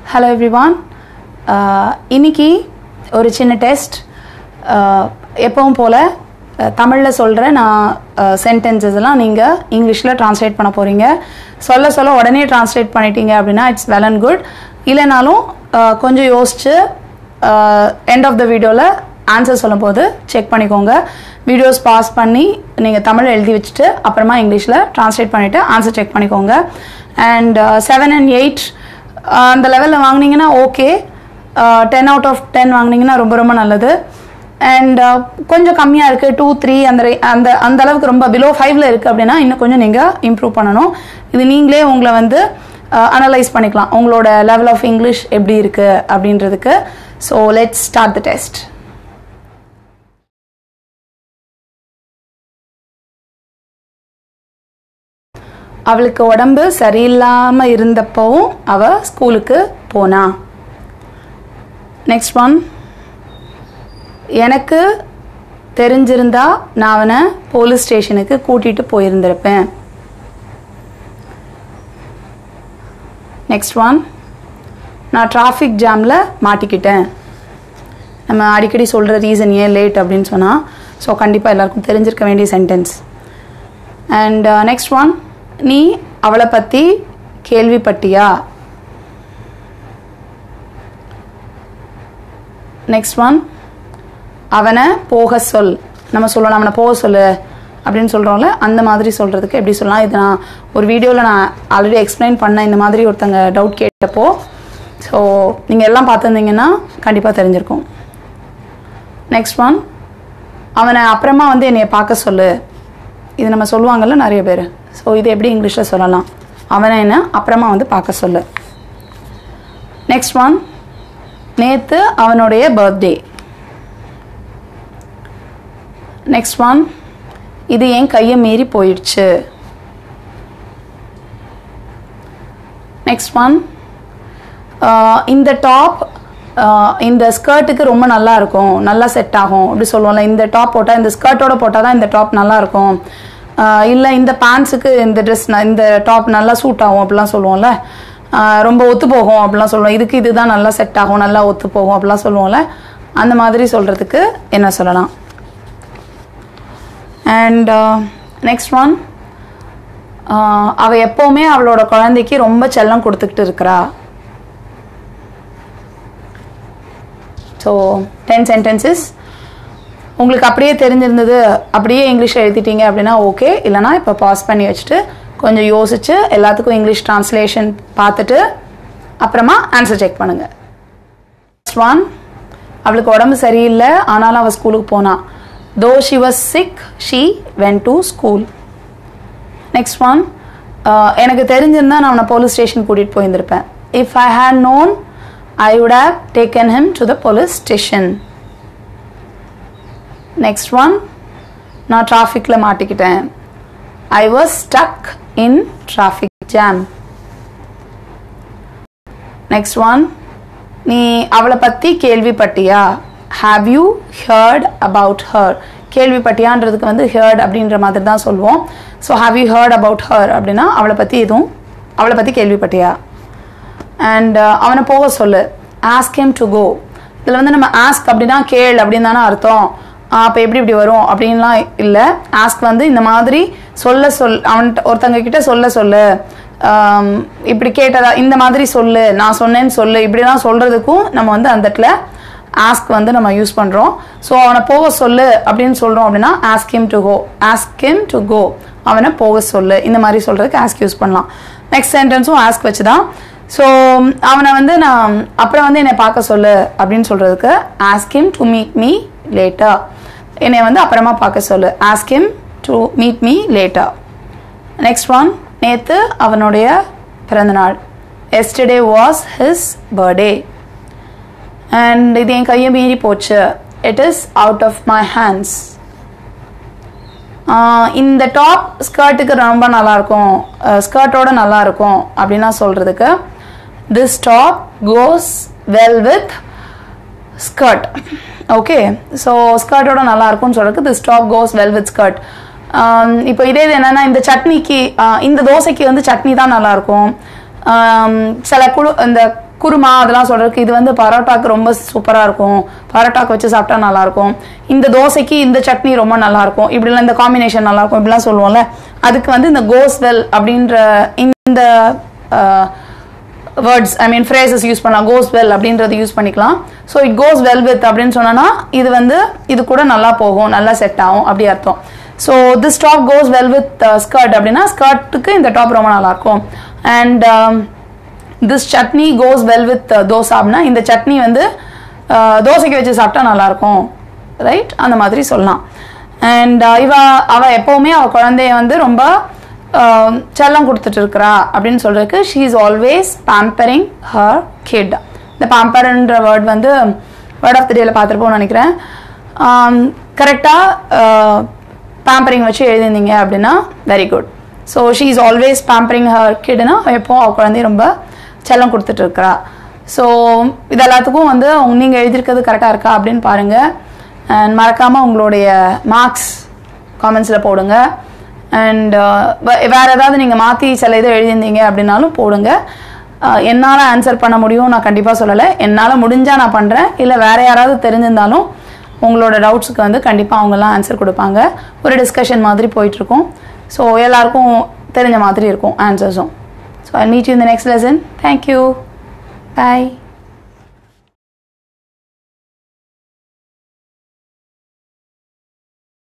hello everyone இன்னைக்கு ஒரு சின்ன டெஸ்ட் எப்பவும் போல் தமிழில் சொல்கிற நான் சென்டென்சஸ் எல்லாம் நீங்கள் இங்கிலீஷில் ட்ரான்ஸ்லேட் பண்ண போகிறீங்க சொல்ல சொல்ல உடனே ட்ரான்ஸ்லேட் பண்ணிட்டீங்க அப்படின்னா இட்ஸ் வெல் அண்ட் குட் இல்லைனாலும் அஹ், கொஞ்சம் யோசிச்சு எண்ட் ஆஃப் த வீடியோவில் ஆன்சர் சொல்லும்போது செக் பண்ணிக்கோங்க வீடியோஸ் பாஸ் பண்ணி நீங்கள் தமிழ் எழுதி வச்சுட்டு அப்புறமா இங்கிலீஷில் ட்ரான்ஸ்லேட் பண்ணிவிட்டு ஆன்சர் செக் பண்ணிக்கோங்க அண்ட் செவன் அண்ட் எயிட் அந்த லெவலில் வாங்குனீங்கன்னா okay ten out of ten வாங்குனீங்கன்னா ரொம்ப ரொம்ப நல்லது அண்ட் கொஞ்சம் கம்மியாக இருக்குது டூ த்ரீ அந்த ரே- அந்த அந்த அளவுக்கு ரொம்ப பிலோ ஃபைவ்ல இருக்குது அப்படின்னா இன்னும் கொஞ்சம் நீங்கள் இம்ப்ரூவ் பண்ணணும் இது நீங்களே உங்களை வந்து அனலைஸ் பண்ணிக்கலாம் உங்களோட லெவல் ஆஃப் இங்கிலீஷ் எப்படி இருக்குது அப்படின்றதுக்கு so let's start the test அவளுக்கு உடம்பு சரியில்லாம இருந்தப்பவும் அவ ஸ்கூலுக்கு போனா நெக்ஸ்ட் ஒன் எனக்கு தெரிஞ்சிருந்தா நான் அவனை போலீஸ் ஸ்டேஷனுக்கு கூட்டிட்டு போயிருந்திருப்பேன் நெக்ஸ்ட் ஒன் நான் டிராஃபிக் ஜாமில் மாட்டிக்கிட்டேன் நம்ம அடிக்கடி சொல்கிற ரீசன் ஏன் லேட் அப்படின்னு சொன்னால் ஸோ கண்டிப்பாக எல்லாருக்கும் தெரிஞ்சிருக்க வேண்டிய சென்டென்ஸ் அண்ட் நெக்ஸ்ட் ஒன் நீ அவளை பற்றி கேள்விப்பட்டியா நெக்ஸ்ட் ஒன் அவனை போக சொல் நம்ம சொல்லலாம் அவனை போக சொல்லு அப்படின்னு சொல்கிறோம்ல அந்த மாதிரி சொல்கிறதுக்கு எப்படி சொல்லலாம் இது நான் ஒரு வீடியோவில் நான் ஆல்ரெடி எக்ஸ்பிளைன் பண்ணேன் இந்த மாதிரி ஒருத்தங்க டவுட் கேட்டப்போ ஸோ நீங்கள் எல்லாம் பார்த்துருந்தீங்கன்னா கண்டிப்பாக தெரிஞ்சிருக்கும் நெக்ஸ்ட் ஒன் அவனை அப்புறமா வந்து என்னைய பார்க்க சொல்லு இது நம்ம சொல்லுவாங்கல்ல நிறைய பேர் ஸோ இது எப்படி இங்கிலீஷில் சொல்லலாம் அவனை என்ன அப்புறமா வந்து பார்க்க சொல்லு நெக்ஸ்ட் ஒன் நேற்று அவனுடைய பர்த்டே நெக்ஸ்ட் ஒன் இது என் கையை மீறி போயிடுச்சு நெக்ஸ்ட் ஒன் இந்த டாப் இந்த ஸ்கர்ட்டுக்கு ரொம்ப நல்லா இருக்கும் நல்லா செட் ஆகும் அப்படி சொல்லுவோம்ல இந்த டாப் போட்டால் இந்த ஸ்கர்ட்டோட போட்டால் தான் இந்த டாப் நல்லா இருக்கும் இல்லை இந்த பேண்ட்ஸுக்கு இந்த ட்ரெஸ் இந்த டாப் நல்லா சூட் ஆகும் அப்படிலாம் சொல்லுவோம்ல ஆஹ் ரொம்ப ஒத்து போகும் அப்படிலாம் சொல்லுவோம் இதுக்கு இதுதான் நல்லா செட் ஆகும் நல்லா ஒத்து போகும் அப்படிலாம் சொல்லுவோம்ல அந்த மாதிரி சொல்கிறதுக்கு என்ன சொல்லலாம் அண்ட் நெக்ஸ்ட் ஒன் அவள் எப்போவுமே அவளோட குழந்தைக்கு ரொம்ப செல்லம் கொடுத்துக்கிட்டு இருக்கிறா ஸோ டென் சென்டென்சஸ் உங்களுக்கு அப்படியே தெரிஞ்சிருந்தது அப்படியே இங்கிலீஷ் எழுதிட்டீங்க அப்படின்னா ஓகே இல்லைனா இப்போ பாஸ் பண்ணி வச்சுட்டு கொஞ்சம் யோசிச்சு எல்லாத்துக்கும் இங்கிலீஷ் ட்ரான்ஸ்லேஷன் பார்த்துட்டு அப்புறமா ஆன்சர் செக் பண்ணுங்க நெக்ஸ்ட் ஒன் அவளுக்கு உடம்பு சரியில்லை ஆனாலும் அவள் ஸ்கூலுக்கு போனா though she was sick she went to school next one எனக்கு தெரிஞ்சிருந்தா நான் அவனை போலீஸ் ஸ்டேஷன் கூட்டிகிட்டு போயிருந்திருப்பேன் if I had known I would have taken him to the police station next one நான் டிராஃபிக்கில் மாட்டிக்கிட்டேன் I was stuck in traffic jam next one நீ அவளை பற்றி கேள்விப்பட்டியா have you heard about her கேள்விப்பட்டியான்றதுக்கு வந்து ஹேர்ட் அப்படின்ற மாதிரி தான் சொல்லுவோம் so have you heard about her அப்படின்னா அவளை பற்றி எதுவும் அவளை பற்றி கேள்விப்பட்டியா அண்ட் அவனை போக சொல்லு ஆஸ்க் him டு கோ இதில் வந்து நம்ம ஆஸ்க் அப்படின்னா கேள் அப்படின்னு தானே அர்த்தம் அப்போ எப்படி இப்படி வரும் அப்படின்லாம் இல்லை ஆஸ்க் வந்து இந்த மாதிரி சொல்ல சொல் அவன்கிட்ட ஒருத்தங்க கிட்ட சொல்ல சொல்லு ஆம், இப்படி கேட்டதா இந்த மாதிரி சொல்லு நான் சொன்னேன்னு சொல்லு இப்படிலாம் சொல்கிறதுக்கும் நம்ம வந்து அந்த இடத்துல ஆஸ்க் வந்து நம்ம யூஸ் பண்ணுறோம் ஸோ அவனை போக சொல்லு அப்படின்னு சொல்கிறோம் அப்படின்னா ask him to go ask him to go அவனை போக சொல்லு இந்த மாதிரி சொல்கிறதுக்கு ஆஸ்க் யூஸ் பண்ணலாம் நெக்ஸ்ட் சென்டென்ஸும் ஆஸ்க் வச்சு தான் ஸோ அவனை வந்து நான் அப்புறம் வந்து என்னை பார்க்க சொல்லு அப்படின்னு சொல்கிறதுக்கு ask him to meet me later என்னை வந்து அப்புறமா பார்க்க சொல்லு ask him to meet me later next one நேற்று அவனுடைய பிறந்தநாள் yesterday was his birthday and இது என் கையை மீறி போச்சு it is out of my hands இந்த டாப் ஸ்கர்ட்டுக்கு ரொம்ப நல்லா இருக்கும் ஸ்கர்ட்டோட நல்லா இருக்கும் அப்படின்னா சொல்றதுக்கு this top goes well with skirt okay so ஸ்கர்ட்டோட நல்லா இருக்கும்னு சொல்றதுக்கு this top goes well with skirt இப்போ இதே இது என்னன்னா இந்த சட்னிக்கு ஆஹ் இந்த தோசைக்கு வந்து சட்னி தான் நல்லா இருக்கும் ஆம், சில குழு இந்த குருமா அதெல்லாம் சொல்றதுக்கு இது வந்து பரோட்டாக்கு ரொம்ப சூப்பராக இருக்கும் பரோட்டாக்கு வச்சு சாப்பிட்டா நல்லா இருக்கும் இந்த தோசைக்கு இந்த சட்னி ரொம்ப நல்லா இருக்கும் இப்படிலாம் இந்த காம்பினேஷன் நல்லா இருக்கும் இப்படிலாம் சொல்லுவோம்ல அதுக்கு வந்து இந்த கோஸ் வெல் அப்படின்ற இந்த words I mean phrases use பண்ணலாம் கோஸ் வெல் அப்படின்றது யூஸ் பண்ணிக்கலாம் so it goes well with அப்படின்னு சொன்னோன்னா இது வந்து இது கூட நல்லா போகும் நல்லா செட் ஆகும் அப்படி அர்த்தம் so this top goes well with skirt அப்படின்னா ஸ்கர்ட்டுக்கு இந்த டாப் ரொம்ப நல்லா இருக்கும் and this chutney goes well with dosa அப்படின்னா இந்த சட்னி வந்து uh, தோசைக்கு வச்சு சாப்பிட்டா நல்லா இருக்கும் ரைட் அந்த மாதிரி சொல்லலாம் அண்ட் இவ அவ எப்பவுமே அவ குழந்தைய வந்து ரொம்ப uh, செல்லம் கொடுத்துட்டு இருக்கிறா அப்படின்னு சொல்றதுக்கு she is always pampering her kid இந்த பேம்பர்ன்ற வேர்ட் வந்து வேர்ட் ஆஃப் த டேல பார்த்துருப்போம்னு நினைக்கிறேன் கரெக்டாக பேம்பரிங் வச்சு எழுதிருந்தீங்க அப்படின்னா very good so she is always pampering her கிட்னா எப்போ அவ குழந்தைய ரொம்ப செல்லம் கொடுத்துட்டு இருக்கிறா ஸோ இது எல்லாத்துக்கும் வந்து நீங்கள் எழுதியிருக்கிறது கரெக்டாக இருக்கா அப்படின்னு பாருங்கள் அண்ட் மறக்காமல் உங்களுடைய மார்க்ஸ் காமெண்ட்ஸில் போடுங்க அண்ட் வேறு ஏதாவது நீங்கள் மாற்றி சில இதை எழுதியிருந்தீங்க அப்படின்னாலும் போடுங்க அஹ், என்னால் ஆன்சர் பண்ண முடியும் நான் கண்டிப்பாக சொல்லலை என்னால் முடிஞ்சால் நான் பண்ணுறேன் இல்லை வேறு யாராவது தெரிஞ்சிருந்தாலும் உங்களோட டவுட்ஸுக்கு வந்து கண்டிப்பாக அவங்கெல்லாம் ஆன்சர் கொடுப்பாங்க ஒரு டிஸ்கஷன் மாதிரி போயிட்டுருக்கும் ஸோ எல்லாருக்கும் தெரிஞ்ச மாதிரி இருக்கும் ஆன்சர்ஸும் ஸோ ஐ மீட் யூ இந்த நெக்ஸ்ட் லெசன் தேங்க்யூ பாய்